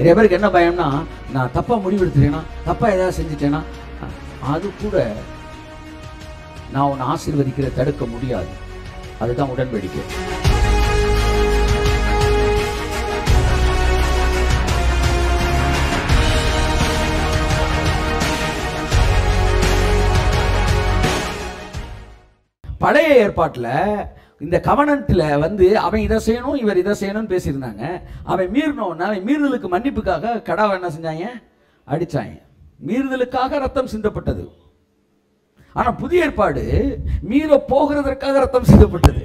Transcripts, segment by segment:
நிறைய பேருக்கு என்ன பயம்னா நான் தப்பா முடிவெடுத்துட்டேனா தப்பா ஏதாவது செஞ்சுட்டேனா அது கூட நான் உன்னை ஆசீர்வதிக்கிற தடுக்க முடியாது அதுதான் உடன்படிக்கை பழைய ஏற்பாட்டில் இந்த கவனத்தில் வந்து அவன் இதை செய்யணும் இவர் இதை செய்யணும்னு பேசியிருந்தாங்க அவன் மீறினோன்னா அவன் மீறுதலுக்கு மன்னிப்புக்காக கடாவை என்ன செஞ்சாங்க அடிச்சாங்க மீறுதலுக்காக ரத்தம் சிந்தப்பட்டது ஆனா புதிய ஏற்பாடு மீற போகிறதற்காக ரத்தம் சிந்தப்பட்டது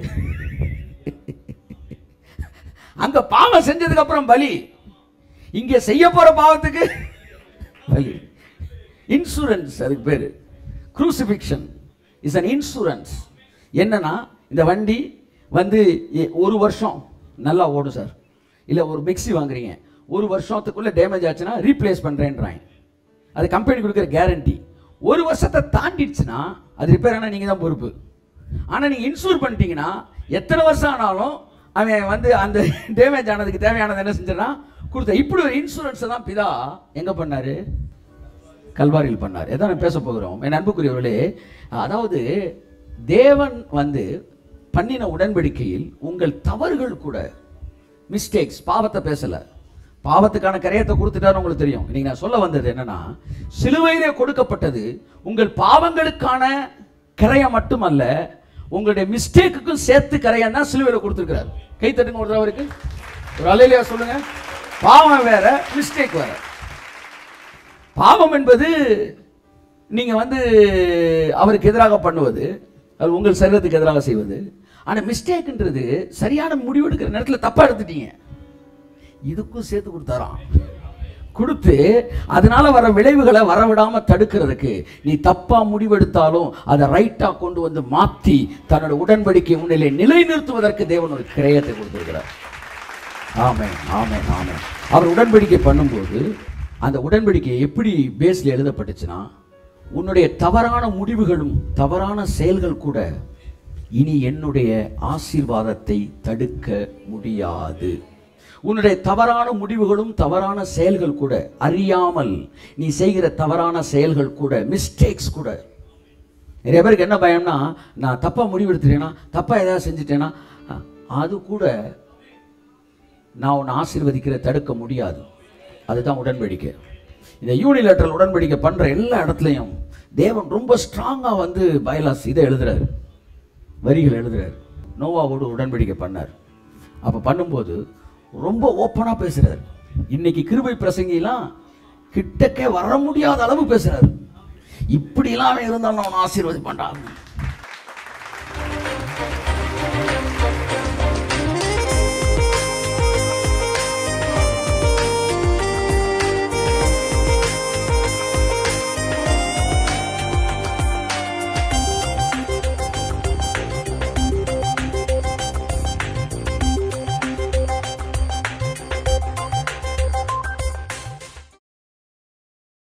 அங்க பாவம் செஞ்சதுக்கு அப்புறம் பலி இங்க செய்ய போற பாவத்துக்கு பலி இன்சூரன்ஸ் அதுக்கு பேரு crucifixion இஸ் an இன்சூரன்ஸ் என்னன்னா இந்த வண்டி வந்து எ- ஒரு வருஷம் நல்லா ஓடும் சார் இல்லை ஒரு மிக்ஸி வாங்குறீங்க ஒரு வருஷத்துக்குள்ள டேமேஜ் ஆச்சுன்னா ரீப்ளேஸ் பண்ணுறேன்றாங்க அது கம்பெனி கொடுக்குற கேரண்டி ஒரு வருஷத்தை தாண்டிடுச்சுன்னா அது ரிப்பேர் ஆனால் நீங்கள் தான் பொறுப்பு ஆனால் நீங்கள் இன்சூர் பண்ணிட்டீங்கன்னா எத்தனை வருஷம் ஆனாலும் அவன் வந்து அந்த டேமேஜ் ஆனதுக்கு தேவையானது என்ன செஞ்சானா கொடுத்த இப்படி ஒரு இன்சூரன்ஸை தான் பிதா எங்கே பண்ணாரு கல்வாரியில் பண்ணார் எதான் நான் பேச போகிறோம் என் அன்புக்குரியவர்களே அதாவது தேவன் வந்து பண்ணின உடன்படிக்கையில் உங்கள் தவறுகள் கூட மிஸ்டேக்ஸ் பாவத்தை பேசல பாவத்துக்கான கரையத்தை கொடுத்துட்டாரு உங்களுக்கு தெரியும் இன்னைக்கு நான் சொல்ல வந்தது என்னன்னா சிலுவையிலே கொடுக்கப்பட்டது உங்கள் பாவங்களுக்கான கரையம் மட்டுமல்ல உங்களுடைய மிஸ்டேக்குக்கும் சேர்த்து கரையம் தான் சிலுவையில் கொடுத்துருக்கிறார் கை தட்டுங்க ஒரு தடவைக்கு ஒரு அலையிலையா சொல்லுங்க பாவம் வேற மிஸ்டேக் வேற பாவம் என்பது நீங்க வந்து அவருக்கு எதிராக பண்ணுவது அது உங்கள் சரீரத்துக்கு எதிராக செய்வது ஆனா மிஸ்டேக்ன்றது சரியான முடிவு எடுக்கிற நேரத்தில் தப்பா எடுத்துட்டீங்க இதுக்கும் சேர்த்து கொடுத்தாராம் கொடுத்து அதனால வர விளைவுகளை வரவிடாம தடுக்கிறதுக்கு நீ தப்பா முடிவெடுத்தாலும் அதை ரைட்டா கொண்டு வந்து மாத்தி தன்னோட உடன்படிக்கை முன்னிலை நிலைநிறுத்துவதற்கு தேவன் ஒரு கிரயத்தை கொடுத்திருக்கிறார் ஆமென் ஆமென் ஆமென் அவர் உடன்படிக்கை பண்ணும்போது அந்த உடன்படிக்கை எப்படி பேஸ்ல எழுதப்பட்டுச்சுன்னா உன்னுடைய தவறான முடிவுகளும் தவறான செயல்கள் கூட இனி என்னுடைய ஆசீர்வாதத்தை தடுக்க முடியாது உன்னுடைய தவறான முடிவுகளும் தவறான செயல்கள் கூட அறியாமல் நீ செய்கிற தவறான செயல்கள் கூட மிஸ்டேக்ஸ் கூட நிறைய பேருக்கு என்ன பயம்னா நான் தப்பா முடிவெடுத்துட்டேனா தப்பா ஏதாவது செஞ்சுட்டேனா அ- அது கூட நான் உன்னை ஆசீர்வதிக்கிற தடுக்க முடியாது அதுதான் உடன்படிக்கை இந்த யூனிலேட்டரல் உடன்படிக்கை பண்ற எல்லா இடத்துலையும் தேவன் ரொம்ப ஸ்ட்ராங்கா வந்து பைலாஸ் இதை எழுதுறாரு வரிகள் எழுதுறாரு நோவாவோடு உடன்படிக்கை பண்ணார் அப்ப பண்ணும்போது ரொம்ப ஓப்பனா பேசுறாரு இன்னைக்கு கிருபை பிரசங்கிலாம் கிட்டக்கே வர முடியாத அளவு பேசுறாரு இப்படிலாம் அவன் இருந்தாலும் அவன் ஆசீர்வதி பண்றான்